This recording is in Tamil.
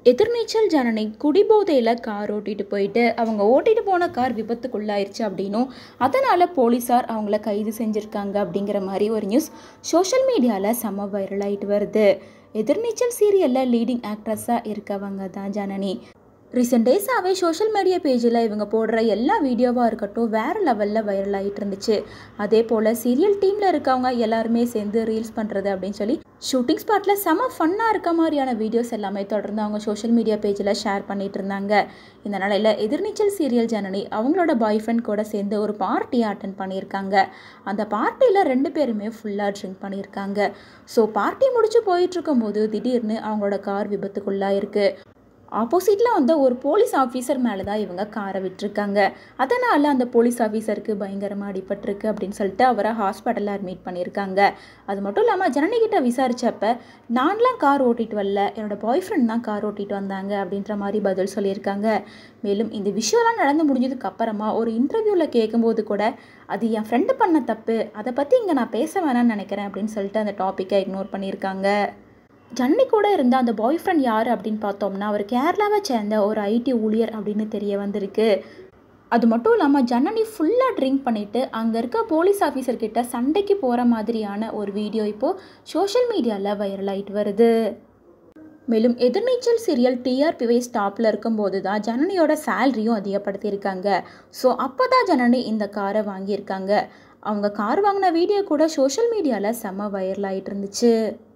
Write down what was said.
எதிர்நீச்சல் ஜனனி குடிபோதையில் கார் ஓட்டிட்டு போயிட்டு அவங்க ஓட்டிட்டு போன கார் விபத்துக்குள்ளாயிருச்சு அப்படின்னும் அதனால் போலீஸார் அவங்கள கைது செஞ்சுருக்காங்க அப்படிங்கிற மாதிரி ஒரு நியூஸ் சோஷியல் மீடியாவில் செம்ம வைரல் ஆகிட்டு வருது எதிர்நீச்சல் சீரியலில் லீடிங் ஆக்ட்ரஸாக இருக்கவங்க தான் ஜனனி ரீசெண்ட் டேஸாகவே சோஷியல் மீடியா பேஜில் இவங்க போடுற எல்லா வீடியோவாக இருக்கட்டும் வேறு லெவலில் வைரல் ஆகிட்டு இருந்துச்சு அதே போல் சீரியல் டீமில் இருக்கவங்க எல்லாருமே சேர்ந்து ரீல்ஸ் பண்ணுறது அப்படின்னு சொல்லி ஷூட்டிங் ஸ்பாட்டில் செம ஃபன்னாக இருக்க மாதிரியான வீடியோஸ் எல்லாமே தொடர்ந்து அவங்க சோஷியல் மீடியா பேஜில் ஷேர் பண்ணிட்டு இருந்தாங்க இந்த நிலையில் எதிர்நீச்சல் சீரியல் ஜனனி அவங்களோட பாய் ஃப்ரெண்ட் கூட சேர்ந்து ஒரு பார்ட்டியை அட்டன் பண்ணியிருக்காங்க அந்த பார்ட்டியில் ரெண்டு பேருமே ஃபுல்லாக ட்ரிங்க் பண்ணியிருக்காங்க ஸோ பார்ட்டி முடிச்சு போயிட்டு இருக்கும்போது திடீர்னு அவங்களோட கார் விபத்துக்குள்ளாக இருக்குது ஆப்போசிட்டில் வந்த ஒரு போலீஸ் ஆஃபீஸர் மேலே தான் இவங்க காரை விட்டுருக்காங்க அதனால் அந்த போலீஸ் ஆஃபீஸருக்கு பயங்கரமாக அடிபட்டிருக்கு அப்படின்னு சொல்லிட்டு அவரை ஹாஸ்பிட்டலில் அட்மிட் பண்ணியிருக்காங்க அது மட்டும் இல்லாமல் ஜனனிகிட்ட விசாரித்தப்ப நான்லாம் கார் ஓட்டிட்டு வரல என்னோடய பாய் ஃப்ரெண்ட் தான் கார் ஓட்டிட்டு வந்தாங்க அப்படின்ற மாதிரி பதில் சொல்லியிருக்காங்க மேலும் இந்த விஷயம்லாம் நடந்து முடிஞ்சதுக்கு அப்புறமா ஒரு இன்டர்வியூவில் கேட்கும்போது கூட அது என் ஃப்ரெண்டு பண்ண தப்பு அதை பற்றி இங்கே நான் பேச வேணாம்னு நினைக்கிறேன் அப்படின்னு சொல்லிட்டு அந்த டாப்பிக்கை இக்னோர் பண்ணியிருக்காங்க ஜன்னி கூட இருந்த அந்த பாய் ஃப்ரெண்ட் யார் அப்படின்னு பார்த்தோம்னா அவர் கேரளாவை சேர்ந்த ஒரு ஐடி ஊழியர் அப்படின்னு தெரிய வந்திருக்கு அது மட்டும் இல்லாமல் ஜனனி ஃபுல்லாக ட்ரிங்க் பண்ணிவிட்டு அங்கே இருக்க போலீஸ் ஆஃபீஸர்கிட்ட சண்டைக்கு போகிற மாதிரியான ஒரு வீடியோ இப்போது சோஷியல் மீடியாவில் வைரல் ஆகிட்டு வருது மேலும் எதிர்நீச்சல் சீரியல் டிஆர்பி வைஸ் டாப்பில் இருக்கும்போது தான் ஜனனியோட சேலரியும் அதிகப்படுத்தியிருக்காங்க ஸோ அப்போ தான் ஜனனி இந்த காரை வாங்கியிருக்காங்க அவங்க கார் வாங்கின வீடியோ கூட சோஷியல் மீடியாவில் செம்ம வைரல் ஆகிட்டு இருந்துச்சு